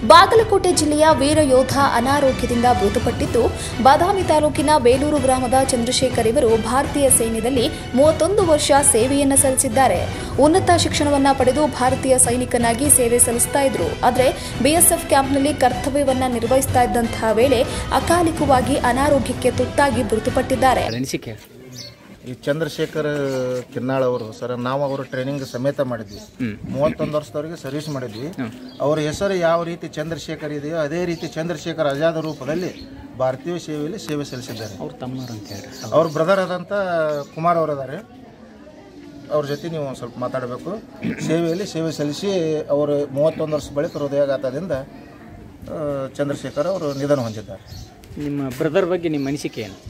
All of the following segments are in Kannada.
ಬಾಗಲಕೋಟೆ ಜಿಲ್ಲೆಯ ವೀರ ಯೋಧ ಅನಾರೋಗ್ಯದಿಂದ ಮೃತಪಟ್ಟಿದ್ದು ಬಾದಾಮಿ ತಾಲೂಕಿನ ಬೇಲೂರು ಗ್ರಾಮದ ಚಂದ್ರಶೇಖರ್ ಇವರು ಭಾರತೀಯ ಸೈನ್ಯದಲ್ಲಿ ಮೂವತ್ತೊಂದು ವರ್ಷ ಸೇವೆಯನ್ನ ಸಲ್ಲಿಸಿದ್ದಾರೆ ಉನ್ನತ ಶಿಕ್ಷಣವನ್ನ ಪಡೆದು ಭಾರತೀಯ ಸೈನಿಕನಾಗಿ ಸೇವೆ ಸಲ್ಲಿಸ್ತಾ ಇದ್ರು ಆದರೆ ಬಿಎಸ್ಎಫ್ ಕ್ಯಾಂಪ್ನಲ್ಲಿ ಕರ್ತವ್ಯವನ್ನ ನಿರ್ವಹಿಸ್ತಾ ಇದ್ದಂತಹ ವೇಳೆ ಅಕಾಲಿಕವಾಗಿ ಅನಾರೋಗ್ಯಕ್ಕೆ ತುತ್ತಾಗಿ ಮೃತಪಟ್ಟಿದ್ದಾರೆ ಅನಿಸಿಕೆ ಈ ಚಂದ್ರಶೇಖರ್ ಕಿನ್ನಾಳ್ ಅವರು ಸರ್ ನಾವು ಅವರು ಟ್ರೈನಿಂಗ್ ಸಮೇತ ಮಾಡಿದ್ವಿ ಮೂವತ್ತೊಂದು ವರ್ಷದವರೆಗೆ ಸರ್ವಿಸ್ ಮಾಡಿದ್ವಿ ಅವ್ರ ಹೆಸರು ಯಾವ ರೀತಿ ಚಂದ್ರಶೇಖರ್ ಇದೆಯೋ ಅದೇ ರೀತಿ ಚಂದ್ರಶೇಖರ್ ಆಜಾದ ರೂಪದಲ್ಲಿ ಭಾರತೀಯ ಸೇವೆಯಲ್ಲಿ ಸೇವೆ ಸಲ್ಲಿಸಿದ್ದಾರೆ ಅವ್ರ ತಮ್ಮರು ಅಂತ ಹೇಳಿ ಅವ್ರ ಬ್ರದರ್ ಆದಂಥ ಕುಮಾರ್ ಅವರು ಅದಾರೆ ಅವ್ರ ಜೊತೆ ನೀವು ಒಂದು ಸ್ವಲ್ಪ ಮಾತಾಡಬೇಕು ಸೇವೆಯಲ್ಲಿ ಸೇವೆ ಸಲ್ಲಿಸಿ ಅವರು ಮೂವತ್ತೊಂದು ವರ್ಷ ಬಳಿಕ ಹೃದಯಾಘಾತದಿಂದ ಆ, ಚಂದ್ರಶೇಖರ್ ಅವರು ನಿಧನ ಹೊಂದಿದ್ದಾರೆ ನಿಮ್ಮ ಬ್ರದರ್ ಬಗ್ಗೆ ನಿಮ್ಮ ಅನಿಸಿಕೆ ಏನು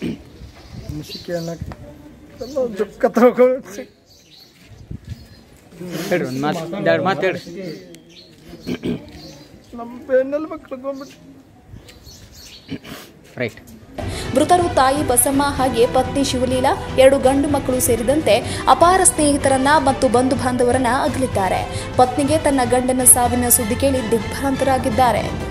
ಹೇಳ್ರಿ ಒಂದು ಮಾತು ಎರಡು ಮಾತು ಹೇಳ್ರಿ ರೈಟ್ ಮೃತರು ತಾಯಿ ಬಸಮ್ಮ ಹಾಗೆ ಪತ್ನಿ ಶಿವಲೀಲಾ ಎರಡು ಗಂಡು ಮಕ್ಕಳು ಸೇರಿದಂತೆ ಅಪಾರ ಸ್ನೇಹಿತರನ್ನ ಮತ್ತು ಬಂಧು ಬಾಂಧವರನ್ನ ಅಗಲಿದ್ದಾರೆ ಪತ್ನಿಗೆ ತನ್ನ ಗಂಡನ ಸಾವಿನ ಸುದ್ದಿ ಕೇಳಿ ದಿಗ್ಭ್ರಾಂತರಾಗಿದ್ದಾರೆ